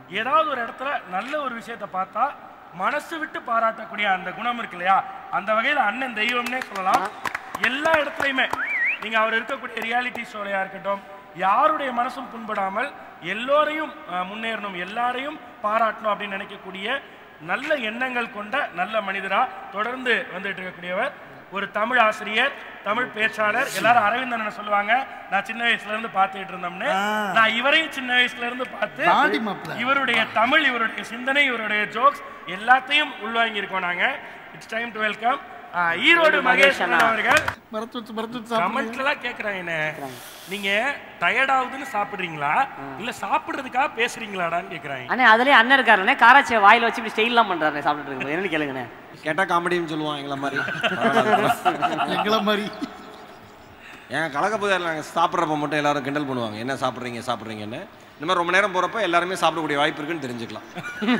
ஏதாவது ஒரு இடத்துல நல்ல ஒரு விஷயத்தை பார்த்தா மனசு விட்டு பாராட்டக்கூடிய அந்த குணம் இருக்கு இல்லையா அந்த வகையில் அண்ணன் தெய்வம்னே சொல்லலாம் எல்லா இடத்துலையுமே நீங்க அவர் இருக்கக்கூடிய ரியாலிட்டி ஷோலையா இருக்கட்டும் யாருடைய மனசும் புண்படாமல் எல்லோரையும் அஹ், முன்னேறணும் எல்லாரையும் பாராட்டணும் அப்படின்னு நினைக்கக்கூடிய நல்ல எண்ணங்கள் கொண்ட நல்ல மனிதரா தொடர்ந்து வந்துட்டு இருக்கக்கூடியவர் ஒரு தமிழ் ஆசிரியர் தமிழ் பேச்சாளர் எல்லாரும் அரவிந்தன் சொல்லுவாங்க நான் சின்ன வயசுல இருந்து பார்த்துட்டு இருந்தோம்னு நான் இவரையும் சின்ன வயசுல இருந்து தாடி பார்த்து மாப்பிள்ளை. இவருடைய தமிழ் இவருடைய சிந்தனை இவருடைய ஜோக்ஸ் எல்லாத்தையும் உள்வாங்கி இருக்கோம் நாங்க it's time to welcome Erode Mahesh அண்ணா அவர்கள் மரத்து வச்சு மரத்து வச்சு சாப்பிடுங்க. கமெண்ட்ல எல்லாம் கேக்குறாங்க என்ன நீங்க டயர்ட் ஆகுதுன்னு சாப்பிடுறீங்களா இல்ல சாப்பிடுறதுக்காக பேசுறீங்களாடான்னு கேக்குறாங்க அண்ணே அதுலயே அண்ணன் இருக்காருண்ணே காராச்சியை வாயில வச்சு இப்படி ஸ்டைல்லாம் பண்றாரு சாப்பிட்டுட்டு இருக்கும்போது என்னன்னு கேளுங்கண்ணே கேட்டா காமெடின்னு சொல்லுவான் எங்களை மாதிரி எங்களை மாதிரி ஏன் கலக்க புதையல் நாங்கள் சாப்பிட்றப்ப மட்டும் எல்லாரும் கிண்டல் பண்ணுவாங்க என்ன சாப்பிட்றீங்க சாப்பிட்றீங்கன்னு இந்த மாதிரி ரொம்ப நேரம் போகிறப்ப எல்லாருமே சாப்பிடக்கூடிய வாய்ப்பு இருக்குன்னு தெரிஞ்சுக்கலாம்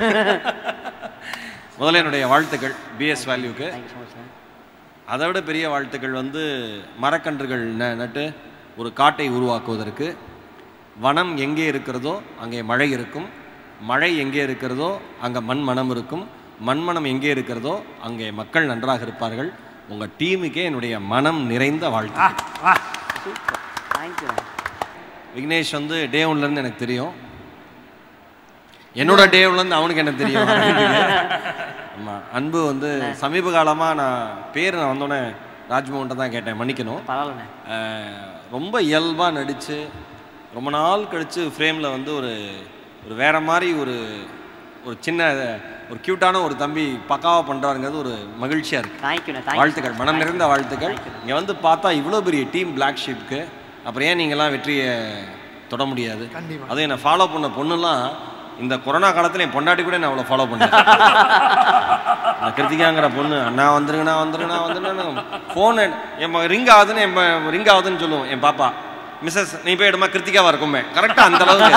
முதல்ல என்னுடைய வாழ்த்துக்கள் பிஎஸ் வேல்யூக்கு தேங்க்யூ ஸோ மச் சார் அதை விட பெரிய வாழ்த்துக்கள் வந்து மரக்கன்றுகள் ந- நட்டு ஒரு காட்டை உருவாக்குவதற்கு வனம் எங்கே இருக்கிறதோ அங்கே மழை இருக்கும் மழை எங்கே இருக்கிறதோ அங்கே மண் மனம் இருக்கும் மண்மனம் எங்கே இருக்கிறதோ அங்கே மக்கள் நன்றாக இருப்பார்கள் உங்கள் டீமுக்கே என்னுடைய மனம் நிறைந்த வாழ்த்து தேங்க்யூ விக்னேஷ் வந்து டே ஒன்லேருந்து எனக்கு தெரியும் என்னோட டே ஒன்லேருந்து அவனுக்கு என்ன தெரியும் ஆமாம் அன்பு வந்து சமீப காலமாக நான் பேர் நான் வந்தோடனே ராஜ்மோகன்ட்ட தான் கேட்டேன் மன்னிக்கணும் பரவாயில்லண்ணே அஹ், ரொம்ப இயல்பாக நடித்து ரொம்ப நாள் கழித்து ஃப்ரேமில் வந்து ஒரு ஒரு வேற மாதிரி ஒரு ஒரு சின்ன ஒரு க்யூட்டான ஒரு தம்பி பக்காவாக பண்ணுறாருங்கிறது ஒரு மகிழ்ச்சியாக இருக்குது தேங்க்யூண்ணே தேங்க்யூ வாழ்த்துக்கள் மனம் நிறைந்த வாழ்த்துக்கள் இங்கே வந்து பார்த்தா இவ்வளோ பெரிய டீம் பிளாக் ஷீப்க்கு அப்புறம் ஏன் நீங்கள்லாம் வெற்றியை தொட முடியாது கண்டிப்பா. அதுவும் என்னை ஃபாலோ பண்ண பொண்ணுலாம் இந்த கொரோனா காலத்தில் என் பொண்டாட்டி கூட நான் அவ்வளோ ஃபாலோ பண்ணேன் இந்த கிருத்திகாங்கிற பொண்ணு அண்ணா வந்துருங்கண்ணா வந்துருங்கண்ணா வந்துருங்கண்ணா ஃபோன் என் ரிங் ஆகுதுன்னு என் ரிங் ஆகுதுன்னு சொல்லுவோம் என் பாப்பா மிஸ்ஸஸ் நீ போய் இடமா கிருத்திகாவா இருக்குமே கரெக்டாக அந்த அளவுக்கு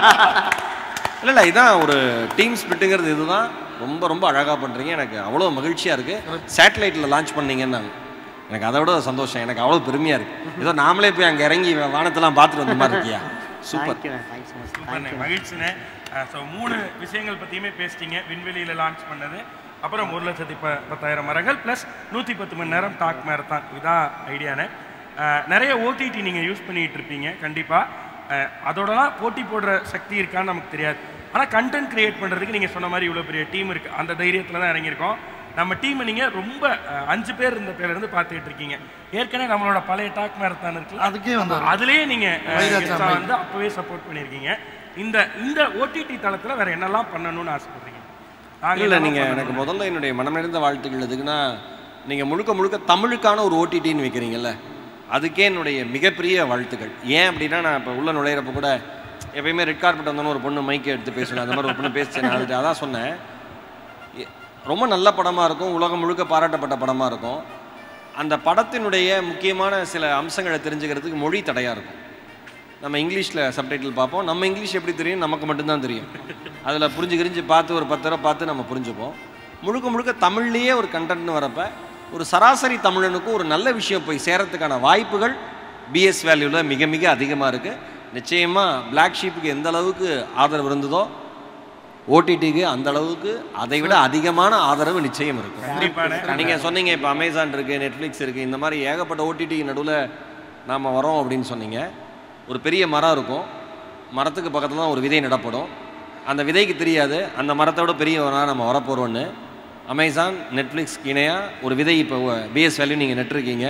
இல்லை இல்லை இதான் ஒரு டீம் ஸ்பிட்டுங்கிறது இதுதான் ரொம்ப ரொம்ப அழகாக பண்ணுறீங்க எனக்கு அவ்வளோ மகிழ்ச்சியாக இருக்குது சேட்டலைட்டில் லான்ச் பண்ணீங்கன்னு எனக்கு அதை விட சந்தோஷம் எனக்கு அவ்வளோ பெருமையாக இருக்குது ஏதோ நாமளே போய் அங்கே இறங்கி வானத்தெல்லாம் பார்த்துட்டு வந்த மாதிரி இருக்கியா சூப்பர் தேங்க்யூண்ணே தேங்க்ஸ் ஸோ மச் சூப்பர்ண்ணே, மகிழ்ச்சிண்ணே ஸோ மூணு விஷயங்கள் பற்றியுமே பேசிட்டீங்க விண்வெளியில் லான்ச் பண்ணது அப்புறம் ஒரு லட்சத்தி ப பத்தாயிரம் மரங்கள் ப்ளஸ் நூற்றி பத்து மணி நேரம் டாக் மேரத்தான் இதுதான் ஐடியானே அஹ், நிறைய ஓடிடி நீங்கள் யூஸ் பண்ணிட்டு இருப்பீங்க கண்டிப்பாக அதோடலாம் போட்டி போடுற சக்தி இருக்கான்னு நமக்கு தெரியாது ஆனால் கண்டென்ட் கிரியேட் பண்ணுறதுக்கு நீங்கள் சொன்ன மாதிரி இவ்வளோ பெரிய டீம் இருக்குது அந்த தைரியத்தில் தான் இறங்கியிருக்கோம் நம்ம டீமை நீங்கள் ரொம்ப அஹ், அஞ்சு பேர் இந்த பேர்லேருந்து பார்த்துக்கிட்டு இருக்கீங்க ஏற்கனவே நம்மளோட பழைய டாக் மேரத்தான் இருக்குல்ல அதுக்கே வந்தாரு அதுலயே நீங்க அஹ், வைராஜா guest ஆ மை. வந்து அப்பவே சப்போர்ட் பண்ணிருக்கீங்க இந்த இந்த ஓடிடி தளத்துல வேற என்னெல்லாம் பண்ணணும்னு ஆசைப்படுறீங்க நாங்க இல்லை என்னெல்லாம் நீங்கள் பண்ணணும்? எனக்கு முதல்ல என்னுடைய மனம் நிறைந்த வாழ்த்துக்கள் எதுக்குன்னா நீங்கள் முழுக்க முழுக்க தமிழுக்கான ஒரு ஓடிடின்னு வைக்கிறீங்கல்ல அதுக்கே என்னுடைய மிகப்பெரிய வாழ்த்துக்கள் ஏன் அப்படின்னா நான் இப்போ உள்ள நுழையிறப்ப கூட எப்பயுமே ரெட் கார்பெட் வந்தோன்னு ஒரு பொண்ணு மைக்கை எடுத்து பேசணும் அந்த மாதிரி ஒரு பொண்ணு பேசுச்சு நான் அதுட்டு அதான் சொன்னேன் எ- ரொம்ப நல்ல படமாக இருக்கும் உலகம் முழுக்க பாராட்டப்பட்ட படமாக இருக்கும் அந்த படத்தினுடைய முக்கியமான சில அம்சங்களை தெரிஞ்சுக்கிறதுக்கு மொழி தடையாக இருக்கும் நம்ம இங்கிலீஷில் சப்டைட்டில் பார்ப்போம் நம்ம இங்கிலீஷ் எப்படி தெரியும் நமக்கு மட்டும்தான் தெரியும் அதில் புரிஞ்சு கிரிஞ்சு பார்த்து ஒரு பத்து தடவை பார்த்து நம்ம புரிஞ்சுப்போம் முழுக்க முழுக்க தமிழ்லேயே ஒரு கண்டென்ட்னு வரப்ப ஒரு சராசரி தமிழனுக்கும் ஒரு நல்ல விஷயம் போய் சேரத்துக்கான வாய்ப்புகள் பிஎஸ் வேல்யூவில் மிக மிக அதிகமாக இருக்குது நிச்சயமாக பிளாக் ஷீப்புக்கு எந்த அளவுக்கு ஆதரவு இருந்ததோ ஓடிடிக்கு அந்த அளவுக்கு அதை விட அதிகமான ஆதரவு நிச்சயம் இருக்கும் கண்டிப்பாண்ணே. நீங்க சொன்னீங்க இப்போ அமேசான் இருக்கு நெட்ஃப்ளிக்ஸ் இருக்கு இந்த மாதிரி ஏகப்பட்ட ஓடிடி நடுவில் நாம வரோம் அப்படின்னு சொன்னீங்க ஒரு பெரிய மரம் இருக்கும் மரத்துக்கு பக்கத்துல தான் ஒரு விதை நடப்படும் அந்த விதைக்கு தெரியாது அந்த மரத்தை விட பெரிய மரம் நம்ம வரப்போறோம்னு அமேசான் நெட்ஃப்ளிக்ஸ் இணையா ஒரு விதை இப்போ பிஎஸ் வேல்யூ நீங்கள் நட்டிருக்கீங்க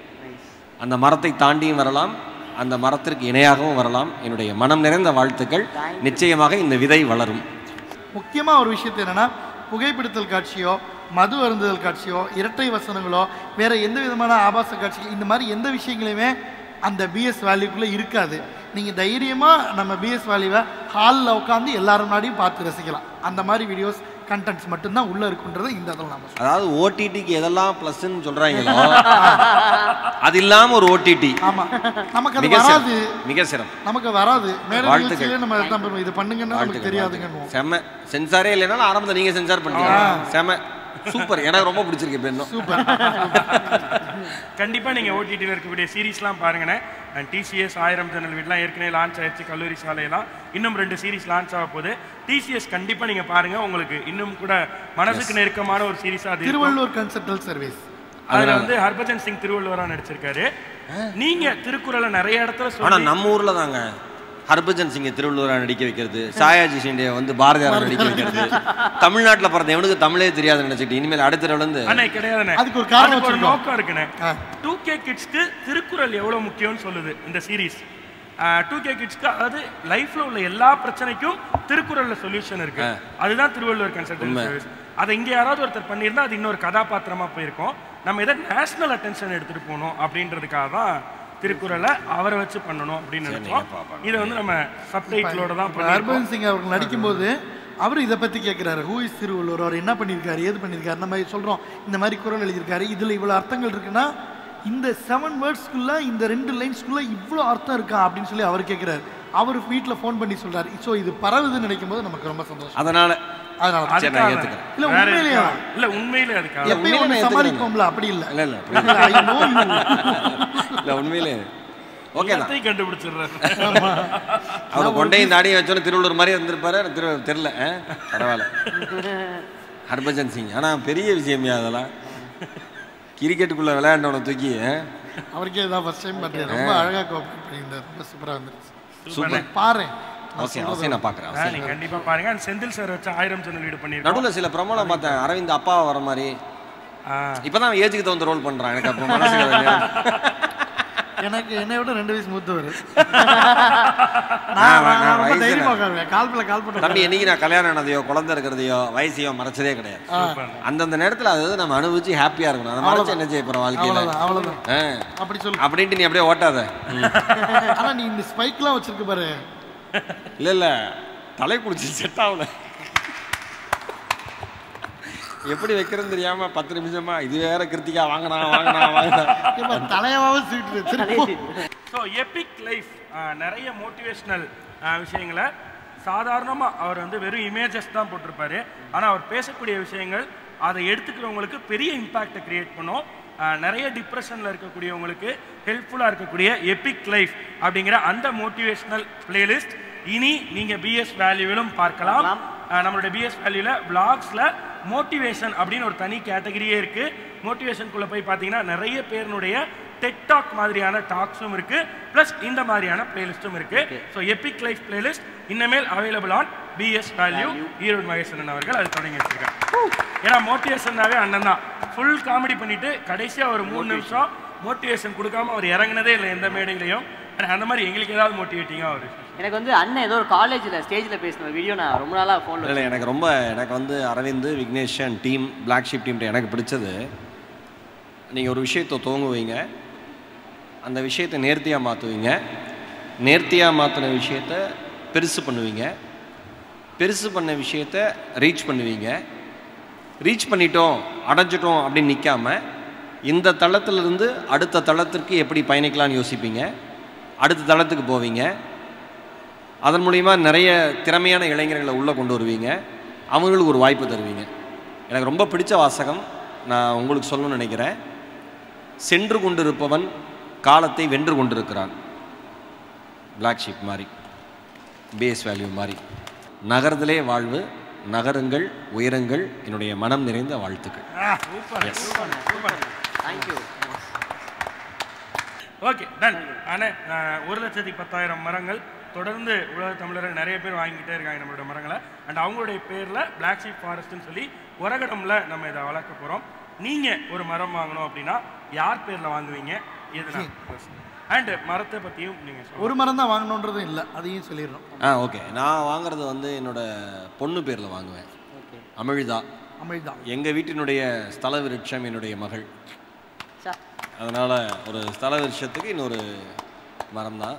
அந்த மரத்தை தாண்டியும் வரலாம் அந்த மரத்திற்கு இணையாகவும் வரலாம் என்னுடைய மனம் நிறைந்த வாழ்த்துக்கள் நிச்சயமாக இந்த விதை வளரும் முக்கியமாக ஒரு விஷயத்தை என்னன்னா புகைப்பிடித்தல் காட்சியோ மது அருந்துதல் காட்சியோ இரட்டை வசனங்களோ வேற எந்த விதமான ஆபாச காட்சிகள் இந்த மாதிரி எந்த விஷயங்களையுமே அந்த பிஎஸ் வேல்யூக்குள்ளே இருக்காது நீங்கள் தைரியமாக நம்ம பிஎஸ் வேல்யூவை ஹாலில் உட்காந்து எல்லாரும் முன்னாடியும் பார்த்து ரசிக்கலாம் அந்த மாதிரி வீடியோஸ் கண்டென்ட்ஸ் மட்டும்தான் உள்ளே இருக்குன்றது இந்த இதில் நம்ம அதாவது ஓடிடிக்கு எதெல்லாம் ப்ளஸ்ன்னு சொல்றாங்களோ அது இல்லாம ஒரு ஓடிடி ஆமாம் நமக்கு அது மிக வராது சிறப்பு மிக சிறப்பு நமக்கு வராது மேடம் வாழ்த்துக்கள். நிகழ்ச்சியிலே நம்ம தான் பண்ணுவோம். இது பண்ணுங்கன்னா நமக்கு வாழ்த்துக்கள், தெரியாதுங்கன்னு வாழ்த்துக்கள். செம சென்சாரே இல்லைனாலும் ஆரம்பத்தில் நீங்க சென்சார் பண்ணிக்கலாம் செம சூப்பர் எனக்கு ரொம்ப பிடிச்சிருக்கு இப்போ இன்னும் சூப்பர் கண்டிப்பா நீங்க ஓடிடியில் இருக்கக்கூடிய சீரிஸ்லாம் பாருங்கண்ணே அண்ட் டிசிஎஸ் ஆயிரம் ஜன்னல் வீட்லாம் ஏற்கனவே லான்ச் ஆயிடுச்சு கல்லூரி சாலையெல்லாம் இன்னும் ரெண்டு சீரிஸ் லான்ச் ஆக போகுது டிசிஎஸ் கண்டிப்பா நீங்க பாருங்க உங்களுக்கு இன்னும் கூட மனசுக்கு நெருக்கமான ஒரு சீரிஸா அது இருக்கும். திருவள்ளூர் கன்சல்டல் சர்வீஸ் அதுல வந்து ஹர்பஜன் சிங் திருவள்ளுவரா நடிச்சிருக்காரு நீங்க திருக்குறளை நிறைய இடத்துல ஆனா சொல்லி நம்ம ஊர்ல தாங்க ஹர்பஜன் சிங்கை திருவள்ளுவரா நடிக்க வைக்கிறது சாயாஜி ஷிண்டே வந்து பாரதியார் நடிக்க வைக்கிறது தமிழ்நாட்டுல பிறந்த எவனுக்கு தமிழே தெரியாது நினைச்சிட்டு இனிமேல் அடுத்த தடவை வந்து அண்ணே கிடையாதுண்ணே அதுக்கு ஒரு காரணம் அதுக்கு ஒரு வச்சிருக்கோம். நோக்கம் இருக்குண்ணே ஆ. டூ கே கிட்ஸ்க்கு திருக்குறள் எவ்வளவு முக்கியம்னு சொல்லுது இந்த சீரிஸ் டூ கே கிட்ஸ்க்கு அதாவது லைஃப்ல உள்ள எல்லா பிரச்சனைக்கும் திருக்குறள்ல சொல்யூஷன் இருக்கு அதுதான் திருவள்ளுவர் கன்சல்டன்ட் சர்வீஸ் அதை இங்க யாராவது ஒருத்தர் பண்ணியிருந்தா அது இன்னொரு கதாபாத்திரமா போயிருக்கும் நம்ம இதை நேஷனல் அட்டென்ஷன் எடுத்துட்டு போகணும் அப்படின்றதுக்காக தான் திருக்குறளை அவரை வச்சு பண்ணணும் அப்படின்னு நினைச்சோம் இதை வந்து நம்ம சப்டைட்டிலோட தான் பண்ணியிருக்கோம் ஹர்பஜன் சிங் அவர்கள் நடிக்கும்போது அவர் இதை பற்றி கேட்குறாரு ஹூ இஸ் திருவள்ளுவர் அவர் என்ன பண்ணியிருக்காரு ஏது பண்ணியிருக்காரு நம்ம சொல்கிறோம் இந்த மாதிரி குரல் எழுதியிருக்காரு இதில் இவ்வளோ அர்த்தங்கள் இருக்குன்னா இந்த செவன் வேர்ட்ஸ்க்குள்ள இந்த ரெண்டு லைன்ஸ்க்குள்ள இவ்வளோ அர்த்தம் இருக்கா அப்படின்னு சொல்லி அவர் கேட்குறாரு அவர் வீட்டில் ஃபோன் பண்ணி சொல்றாரு ஸோ இது பரவுதுன்னு நினைக்கும் போது நமக்கு ரொம்ப சந்தோஷம் அதனால அதனால தான். சரி, நான் ஏத்துக்கிறேன். இல்ல, வேற உண்மையிலேயே எதுக்காக? இல்ல உண்மையிலே அதுக்காக எப்பயும் உண்மையிலே ஒன்று நான் சமாளிப்போம்ல அப்படி இல்லை இல்ல இல்ல I know you. இல்ல உண்மையிலே ஓகே தான் எல்லாத்தையும் கண்டுபிடிச்சிடுறாரு அவர் கொண்டையும் தாடியும் வச்சோன்னு திருவள்ளூர் மாதிரி இருந்திருப்பாரு திரு தெரில ஆ? பரவாயில்ல ஹர்பஜன் சிங் ஆனா பெரிய விஷயமே அதெல்லாம் கிரிக்கெட்டுக்குள்ள விளையாண்டவனை தூக்கி ஆ? அவருக்கே இதான் ஃபர்ஸ்ட் டைம் பண்ணுறேன் ரொம்ப அழகாக கோஆப்ரேட் பண்ணியிருந்தார் ரொம்ப சூப்பராக வந்துருச்சு சூப்பர் பாரு ஓகே அவசியம் நான் பார்க்குறேன் ஆ, நீங்க கண்டிப்பா பாருங்க And செந்தில் சார் வச்சு ஆயிரம் சேனல் வீடு பண்ணிருக்கோம் நடுவில் சில பிரமாணம் பார்த்தேன் அரவிந்த் அப்பா வர மாதிரி ஆ, இப்பதான் ஏஜுக்கு தகுந்த ரோல் பண்றான் எனக்கு அப்போ மனசுக்கு அது எனக்கு என்னை விட ரெண்டு வயசு மூத்தவர் நான் நான் நான் நான் ரொம்ப வயசுல- தைரியமா உட்காருவேன் கால் பிள்ளை கால் தம்பி பண்ண என்னைக்கு நான் கல்யாணம் ஆனதையோ குழந்தை இருக்கிறதையோ வயசையோ மறைச்சதே கிடையாது அந்தந்த நேரத்துல அது நம்ம அனுபவிச்சு ஹாப்பியா இருக்கணும் அதை மறைச்சு என்ன செய்ய போறோம் வாழ்க்கையில அவ்வளவுதான் அவ்வளவுதான் ஆ. அப்படி சொல்லு அப்படின்ட்டு நீ அப்படியே ஓட்டாத ஆனா நீ இந்த ஸ்பைக்லாம் வச்சிருக்க பாரு இல்ல இல்ல தலை குடிச்சு செட் ஆகல எப்படி வைக்கிறதுன்னு தெரியாம பத்து நிமிஷமா இது வேற கிருத்திகா வாங்கினா வாங்கினா வாங்கினா இப்ப தலையாவது சீட்டு சரி போ. ஸோ எபிக் லைஃப் நிறைய மோட்டிவேஷ்னல் விஷயங்களை சாதாரணமாக அவர் வந்து வெறும் இமேஜஸ் தான் போட்டிருப்பாரு ஆனால் அவர் பேசக்கூடிய விஷயங்கள் அதை எடுத்துக்கிறவங்களுக்கு பெரிய இம்பேக்டை கிரியேட் பண்ணும் ஆஹ் நிறைய டிப்ரெஷனில் இருக்கக்கூடியவங்களுக்கு ஹெல்ப்ஃபுல்லாக இருக்கக்கூடிய எபிக் லைஃப் அப்படிங்கிற அந்த மோட்டிவேஷ்னல் பிளேலிஸ்ட் இனி நீங்கள் பிஎஸ் வேல்யூவிலும் பார்க்கலாம் ஆஹ் நம்மளுடைய பிஎஸ் வேல்யூவில் விளாக்ஸில் மோட்டிவேஷன் அப்படின்னு ஒரு தனி கேட்டகரியே இருக்குது மோட்டிவேஷனுக்குள்ளே போய் பார்த்தீங்கன்னா நிறைய பேருனுடைய டெக்டாக் மாதிரியான டாக்ஸும் இருக்கு ப்ளஸ் இந்த மாதிரியான பிளேலிஸ்ட்டும் இருக்கு ஸோ எபிக் லைஃப் பிளேலிஸ்ட் இன்னமேல் available on PS value Erode Mahesan அவர்கள் அது தொடங்கி வச்சிருக்காங்க ஏன்னா மோட்டிவேஷன்னாவே அண்ணன் தான் ஃபுல் காமெடி பண்ணிட்டு கடைசியாக ஒரு மூணு நிமிஷம் மோட்டிவேஷன் கொடுக்காம அவர் இறங்குனதே இல்லை எந்த மேடையிலையும் ஆனா, அந்த மாதிரி எங்களுக்கு ஏதாவது மோட்டிவேட்டிங்காக அவர் எனக்கு வந்து அண்ணன் ஏதோ ஒரு காலேஜில் ஸ்டேஜில் பேசின வீடியோ நான் ரொம்ப நாளாக ஃபோனில் இல்லை எனக்கு ரொம்ப எனக்கு வந்து Aravind Vigneshan team black sheep team எனக்கு பிடிச்சது நீங்கள் ஒரு விஷயத்தை துவங்குவீங்க அந்த விஷயத்தை நேர்த்தியாக மாற்றுவீங்க நேர்த்தியாக மாற்றின விஷயத்த பெருசு பண்ணுவீங்க பெருசு பண்ண விஷயத்த ரீச் பண்ணுவீங்க ரீச் பண்ணிட்டோம் அடைஞ்சிட்டோம் அப்படின்னு நிற்காம இந்த தளத்திலிருந்து அடுத்த தளத்திற்கு எப்படி பயணிக்கலாம்னு யோசிப்பீங்க அடுத்த தளத்துக்கு போவீங்க அதன் மூலிமா நிறைய திறமையான இளைஞர்களை உள்ளே கொண்டு வருவீங்க அவங்களுக்கு ஒரு வாய்ப்பு தருவீங்க எனக்கு ரொம்ப பிடிச்ச வாசகம் நான் உங்களுக்கு சொல்லணும்னு நினைக்கிறேன் சென்று கொண்டிருப்பவன் காலத்தை வென்று கொண்டிருக்கிறான் பிளாக் ஷீப் மாதிரி பேஸ் வேல்யூ மாதிரி நகர்தலே வாழ்வு நகருங்கள் உயருங்கள் என்னுடைய மனம் நிறைந்த வாழ்த்துக்கள் தேங்க்யூ ஓகே டன் ஆனால் ஒரு லட்சத்தி பத்தாயிரம் மரங்கள் தொடர்ந்து உலக தமிழர்கள் நிறைய பேர் வாங்கிக்கிட்டே இருக்காங்க நம்மளோட மரங்களை அண்ட் அவங்களுடைய பேரில் பிளாக் ஷீப் ஃபாரஸ்ட்னு சொல்லி உரகடம்ல நம்ம இதை வளர்க்க போகிறோம் நீங்கள் ஒரு மரம் வாங்கணும் அப்படின்னா யார் பேரில் வாங்குவீங்க எதுனா அண்ட் மரத்தை பற்றியும் நீங்கள் சொல்லுங்கள் ஒரு மரம் தான் வாங்கணுன்றதும் இல்லை அதையும் சொல்லிடுறோம் ஆ ஓகே நான் வாங்குறது வந்து என்னோட பொண்ணு பேரில் வாங்குவேன் அமிழ்தா அமைதிதான் எங்கள் வீட்டினுடைய ஸ்தல விருட்சம் என்னுடைய மகள் சார் அதனால் ஒரு ஸ்தல விருட்சத்துக்கு இன்னொரு மரம் தான்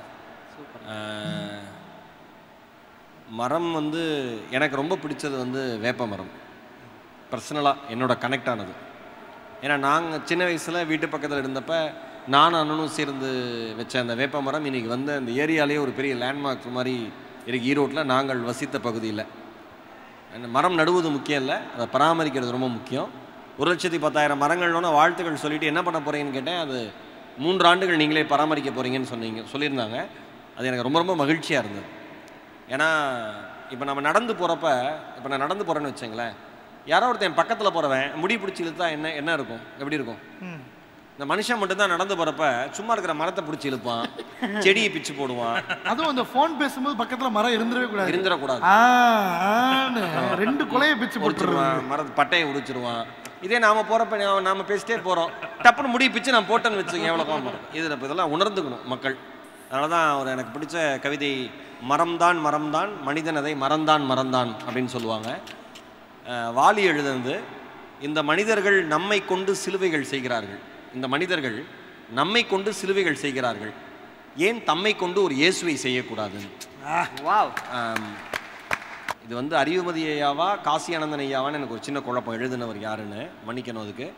மரம் வந்து எனக்கு ரொம்ப பிடிச்சது வந்து வேப்ப மரம் பர்சனலாக என்னோட கனெக்ட் ஆனது ஏன்னா நாங்கள் சின்ன வயசில் வீட்டு பக்கத்தில் இருந்தப்ப நானும் அண்ணனும் சேர்ந்து வச்ச அந்த வேப்ப மரம் இன்னைக்கு வந்து அந்த ஏரியாலேயே ஒரு பெரிய லேண்ட்மார்க் மாதிரி இருக்கு ஈரோட்டில் நாங்கள் வசித்த பகுதியில் அந்த மரம் நடுவது முக்கியம் இல்லை அதை பராமரிக்கிறது ரொம்ப முக்கியம் ஒரு லட்சத்தி பத்தாயிரம் மரங்கள்னு வாழ்த்துக்கள் சொல்லிட்டு என்ன பண்ண போறீங்கன்னு கேட்டேன் அது மூன்று ஆண்டுகள் நீங்களே பராமரிக்க போறீங்கன்னு சொன்னீங்க சொல்லியிருந்தாங்க அது எனக்கு ரொம்ப ரொம்ப மகிழ்ச்சியாக இருந்தது ஏன்னா இப்போ நம்ம நடந்து போகிறப்ப இப்போ நான் நடந்து போகிறேன்னு வச்சுங்களேன் யாரோ ஒருத்தன் பக்கத்தில் போகிறவன் முடி பிடிச்சி இழுத்தா என்ன என்ன இருக்கும் எப்படி இருக்கும் ம். இந்த மனுஷன் மட்டும்தான் நடந்து போகிறப்ப சும்மா இருக்கிற மரத்தை பிடிச்சி இழுப்பான் செடியை பிச்சு போடுவான் அதுவும் அந்த ஃபோன் பேசும்போது பக்கத்துல மரம் இருந்துடவே கூடாது இருந்துடக்கூடாது ஆ, ஆன்னு ரெண்டு கொலையை பிச்சு போட்டுருவான் உரிச்சிருவான் மரத்து பட்டையை உரிச்சிருவான் இதே நாம போறப்ப நாம- நாம பேசிட்டே போறோம் டப்புன்னு முடி பிச்சு நான் போட்டேன்னு வச்சுங்க எவ்வளோ கோவம் வரும் இது இப்ப இதெல்லாம் உணர்ந்துக்கணும் மக்கள் அதனால தான் ஒரு எனக்கு பிடிச்ச கவிதை மரம்தான் மரம்தான் மனிதன் அதை மறந்தான் மறந்தான் அப்படின்னு சொல்லுவாங்க அஹ் வாலி எழுதுனது இந்த மனிதர்கள் நம்மை கொண்டு சிலுவைகள் செய்கிறார்கள் இந்த மனிதர்கள் நம்மை கொண்டு சிலுவைகள் செய்கிறார்கள் ஏன் தம்மை கொண்டு ஒரு இயேசுவை செய்யக்கூடாதுன்னு வாவ் ஆம், இது வந்து அறிவுமதி ஐயாவா காசி ஆனந்தன் ஐயாவான்னு எனக்கு ஒரு சின்ன குழப்பம் எழுதினவர் யாருன்னு மன்னிக்கணும் அதுக்கு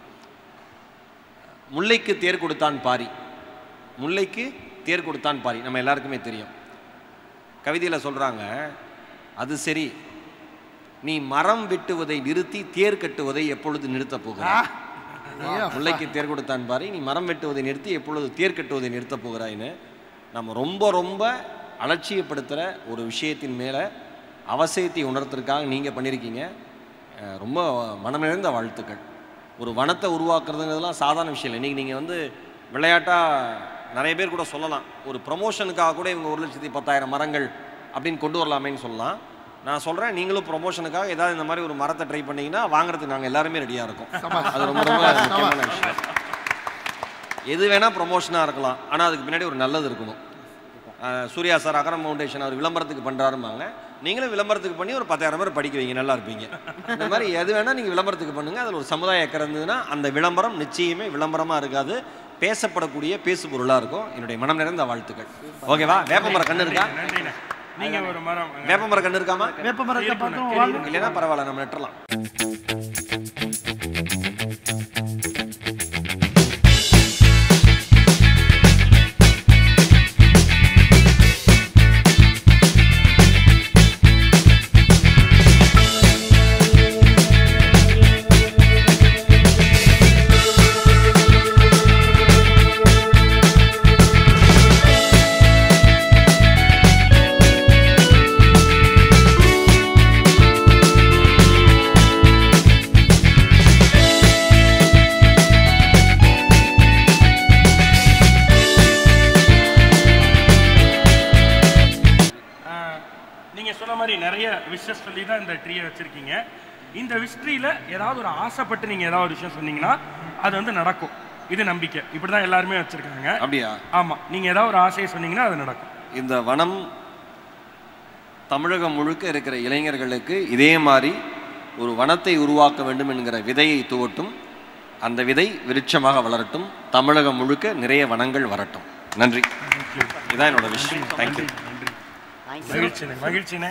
முல்லைக்கு தேர் கொடுத்தான் பாரி முல்லைக்கு தேர் கொடுத்தான் பாரி நம்ம எல்லாருக்குமே தெரியும் கவிதையில் சொல்கிறாங்க அது சரி நீ மரம் வெட்டுவதை நிறுத்தி தேர் கட்டுவதை எப்பொழுது நிறுத்தப் போகிறாய் முல்லைக்கு தேர் கொடுத்தான் பாரி நீ மரம் வெட்டுவதை நிறுத்தி எப்பொழுது தேர் கட்டுவதை நிறுத்தப் போகிறாய்ன்னு நம்ம ரொம்ப ரொம்ப அலட்சியப்படுத்துகிற ஒரு விஷயத்தின் மேலே அவசியத்தை உணர்த்துறதுக்காக நீங்கள் பண்ணியிருக்கீங்க அஹ் ரொம்ப மனமிழந்த வாழ்த்துக்கள் ஒரு வனத்தை உருவாக்குறதுங்கிறதுலாம் சாதாரண விஷயம் இல்லை இன்றைக்கி நீங்கள் வந்து விளையாட்டாக நிறைய பேர் கூட சொல்லலாம் ஒரு ப்ரொமோஷனுக்காக கூட இவங்க ஒரு லட்சத்தி பத்தாயிரம் மரங்கள் அப்படின்னு கொண்டு வரலாமேன்னு சொல்லலாம் நான் சொல்கிறேன் நீங்களும் ப்ரொமோஷனுக்காக ஏதாவது இந்த மாதிரி ஒரு மரத்தை ட்ரை பண்ணீங்கன்னா வாங்குறதுக்கு நாங்கள் எல்லாருமே ரெடியாக இருக்கோம் அது ரொம்ப ரொம்ப முக்கியமான விஷயம் எது வேணால் ப்ரொமோஷனாக இருக்கலாம் ஆனால் அதுக்கு பின்னாடி ஒரு நல்லது இருக்கணும் அஹ் சூர்யா சார் அகரம் ஃபவுண்டேஷன் அவர் விளம்பரத்துக்கு பண்ணுறாருமாங்க நீங்களும் விளம்பரத்துக்கு பண்ணி ஒரு பத்தாயிரம் பேர் படிக்க வைங்க நல்லா இருப்பீங்க இந்த மாதிரி எது வேணால் நீங்கள் விளம்பரத்துக்கு பண்ணுங்கள் அதில் ஒரு சமுதாய அக்கறை இருந்ததுன்னா அந்த விளம்பரம் நிச்சயமே விளம்பரமாக இருக்காது பேசப்படக்கூடிய பேசு பொருளாக இருக்கும் என்னுடைய மனம் நிறைந்த வாழ்த்துக்கள் ஓகேவா வேப்பமர கண்ணு இருக்கா நன்றிண்ணே நீங்க ஒரு மரம் வேப்பமர கண்ணு இருக்காமா வேப்ப மரத்தை பார்த்தும் கேள்வி வாங்க இல்லைன்னா பரவாயில்ல நம்ம நட்டுறலாம் ஆஹ், நீங்க சொன்ன மாதிரி நிறைய விஷஸ் சொல்லி தான் இந்த ட்ரீயை வச்சிருக்கீங்க இந்த விஸ்ட்ரியில ஏதாவது ஒரு ஆசைப்பட்டு நீங்க ஏதாவது ஒரு விஷயம் சொன்னீங்கன்னா அது வந்து நடக்கும் இது நம்பிக்கை இப்படிதான் எல்லாருமே வச்சிருக்காங்க அப்படியா ஆமா நீங்க ஏதாவது ஒரு ஆசையை சொன்னீங்கன்னா அது நடக்கும் இந்த வனம் தமிழகம் முழுக்க இருக்கிற இளைஞர்களுக்கு இதே மாதிரி ஒரு வனத்தை உருவாக்க வேண்டும் என்கிற விதையை துவட்டும் அந்த விதை விருட்சமாக வளரட்டும் தமிழகம் முழுக்க நிறைய வனங்கள் வரட்டும் நன்றி இதான் என்னோட விஷயம் தேங்க்யூ மகிழ்ச்சினே மகிழ்ச்சினே